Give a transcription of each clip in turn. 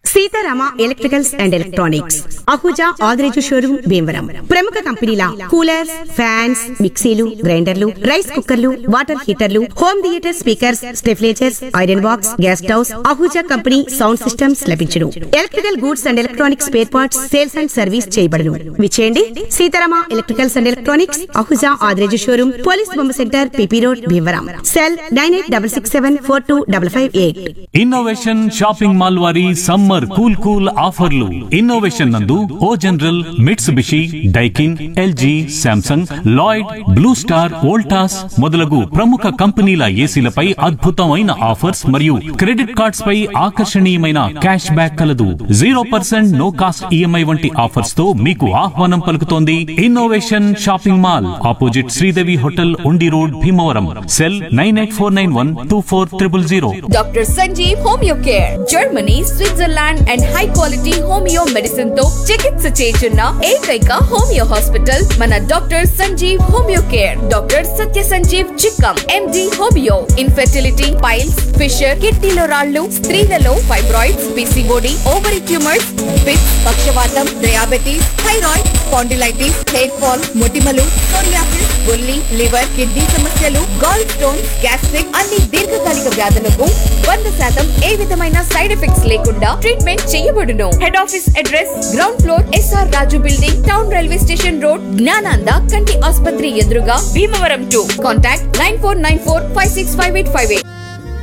Sitarama electricals and electronics Ahuja Adireju showroom Bhimavaram ప్రముఖ కంపెనీల coolers fans మిక్సీలు గ్రైండర్లు రైస్ కుక్కర్లు వాటర్ హీటర్లు home theatre speakers stabilisers iron box gas stoves Ahuja company sound systems లభించును electrical goods and electronics spare parts sales and service చేయబడును విచేయండి Seetharama electricals and electronics Ahuja Adireju showroom police బొమ్మ centre PP road Bhimavaram cell nine eight double six seven four two double five eight innovation shopping mall వారి summer cool cool ఆఫర్లు innovation నందు O General Mitsubishi Daikin LG Samsung Lloyd Blue Star Voltas మొదలగు ప్రముఖ కంపెనీల ఏసీలపై అద్భుతమైన offers మరియు credit cards పై ఆకర్షణీయమైన క్యాష్ బ్యాక్ కలదు zero percent no cost EMI వంటి ఆఫర్స్ తో మీకు ఆహ్వానం పలుకుతోంది innovation shopping mall opposite Sridevi hotel Undi road Bhimavaram cell nine eight four nine one two four triple zero doctor Sanjeev homeo care Germany Switzerland and high quality homeo medicine తో చికిత్స చేయుచున్న ఏకైక homeo hospital మన doctor Sanjeev homeo care doctor Satya Sanjeev Chikkam MD homeo infertility piles fissure కిడ్నీలో రాళ్లు స్త్రీలలో fibroids PCOD ovary tumours fits పక్షవాతం diabetes thyroid spondylitis hair fall మొటిమలు సోరియాసిస్ బొల్లి లివర్ కిడ్నీ సమస్యలు గాల్ స్టోన్ గ్యాస్ట్రిక్ అన్ని దీర్ఘకాలిక వ్యాధులకు వంద శాతం ఏ విధమైన సైడ్ ఎఫెక్ట్స్ లేకుండా ట్రీట్మెంట్ చేయబడును head office address ground floor SR Raju building town railway station road Gnananda కంటి ఆసుపత్రి ఎదురుగా Bhimavaram to contact nine four nine four five six five eight five eight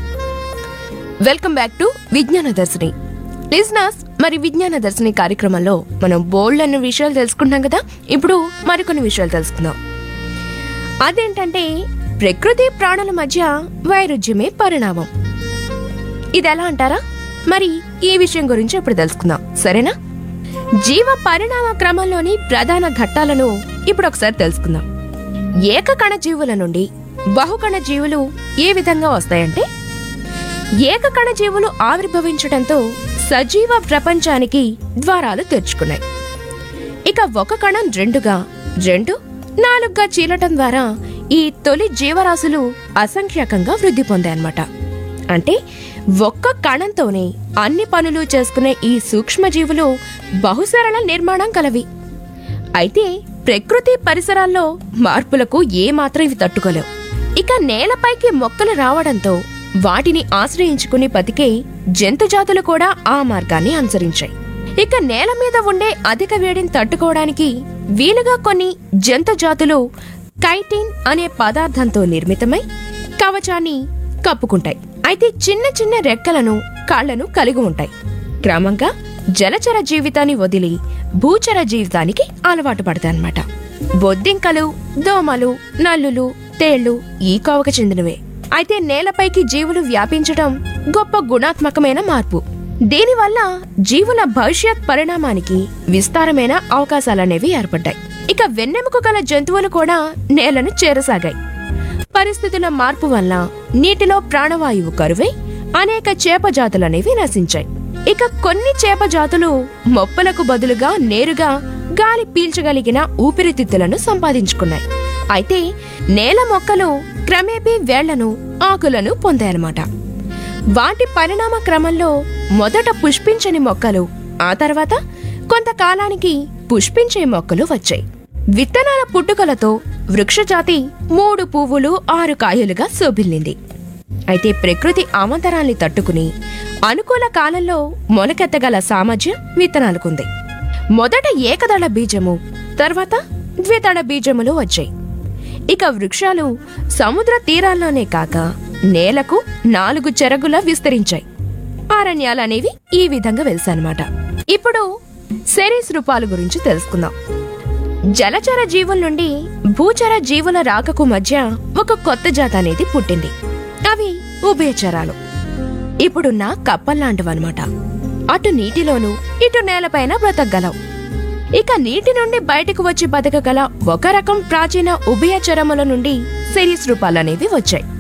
welcome back to Vignana Darshini listeners మరి విజ్ఞాన దర్శిని కార్యక్రమంలో మనం బోల్డ్ అన్న విషయాలు తెలుసుకుంటాం కదా ఇప్పుడు మరికొన్ని విషయాలు తెలుసుకుందాం అదేంటంటే ప్రకృతి ప్రాణుల మధ్య వైరుధ్యమే పరిణామం ఇది ఎలా అంటారా మరి ఈ విషయం గురించి ఇప్పుడు తెలుసుకుందాం సరేనా జీవ పరిణామ క్రమంలోని ప్రధాన ఘట్టాలను ఇప్పుడు ఒకసారి తెలుసుకుందాం ఏకకణ జీవుల నుండి బహుకణ జీవులు ఏ విధంగా వస్తాయంటే ఏకకణ జీవులు ఆవిర్భవించడంతో సజీవ ప్రపంచానికి ద్వారాలు తెరుచుకున్నాయి ఇక ఒక కణం రెండుగా రెండు నాలుగుగా చీలటం ద్వారా ఈ తొలి జీవరాశులు అసంఖ్యాకంగా వృద్ధి పొందాయన్నమాట అంటే ఒక్క కణంతోనే అన్ని పనులు చేసుకునే ఈ సూక్ష్మజీవులు బహుసరళ నిర్మాణం కలవి అయితే ప్రకృతి పరిసరాల్లో మార్పులకు ఏమాత్రం ఇవి తట్టుకోలేవు ఇక నేలపైకి మొక్కలు రావడంతో వాటిని ఆశ్రయించుకుని బతికే జంతుజాతులు కూడా ఆ మార్గాన్ని అనుసరించాయి ఇక నేల మీద ఉండే అధిక వేడిని తట్టుకోవడానికి వీలుగా కొన్ని జంతుజాతులు కైటిన్ అనే పదార్థంతో నిర్మితమై కవచాన్ని కప్పుకుంటాయి అయితే చిన్న చిన్న రెక్కలను కాళ్లను కలిగి ఉంటాయి క్రమంగా జలచర జీవితాన్ని వదిలి భూచర జీవితానికి అలవాటు పడతాయన్నమాట బొద్దింకలు దోమలు నల్లులు తేళ్లు ఈ కోవకు చెందినవే అయితే నేలపైకి జీవులు వ్యాపించడం గొప్ప గుణాత్మకమైన మార్పు దీనివల్ల జీవుల భవిష్యత్ పరిణామానికి విస్తారమైన అవకాశాలనేవి ఏర్పడ్డాయి ఇక వెన్నెముక గల జంతువులు కూడా నేలను చేరసాగాయి పరిస్థితుల మార్పు వల్ల నీటిలో ప్రాణవాయువు కరువై అనేక చేప జాతులనేవి నశించాయి ఇక కొన్ని చేప జాతులు మొప్పలకు బదులుగా నేరుగా గాలి పీల్చగలిగిన ఊపిరితిత్తులను సంపాదించుకున్నాయి అయితే నేల మొక్కలు క్రమేపీ వేళ్లను ఆకులను పొందాయన్నమాట వాటి పరిణామ క్రమంలో మొదట పుష్పించని మొక్కలు ఆ తర్వాత కొంతకాలానికి పుష్పించే మొక్కలు వచ్చాయి విత్తనాల పుట్టుకలతో వృక్షజాతి మూడు పువ్వులు ఆరు కాయలుగా శోభిల్లింది అయితే ప్రకృతి అవంతరాల్ని తట్టుకుని అనుకూల కాలంలో మొలకెత్తగల సామర్థ్యం విత్తనాలకుంది మొదట ఏకదళ బీజము తర్వాత ద్వితళ బీజములు వచ్చాయి ఇక వృక్షాలు సముద్ర తీరాల్లోనే కాక నేలకు నాలుగు చెరగులా విస్తరించాయి అరణ్యాలనేవి ఈ విధంగా వెలుసన్నమాట ఇప్పుడు సరీసృపాల గురించి తెలుసుకుందాం జలచర జీవుల నుండి భూచర జీవుల రాకకు మధ్య ఒక కొత్త జాత అనేది పుట్టింది అవి ఉభయచరాలు ఇప్పుడున్న కప్పల్లాంటివన్నమాట అటు నీటిలోనూ ఇటు నేలపైన బ్రతకగలవు ఇక నీటి నుండి బయటకు వచ్చి బతకగల ఒక రకం ప్రాచీన ఉభయచరముల నుండి సరీసృపాలనేవి వచ్చాయి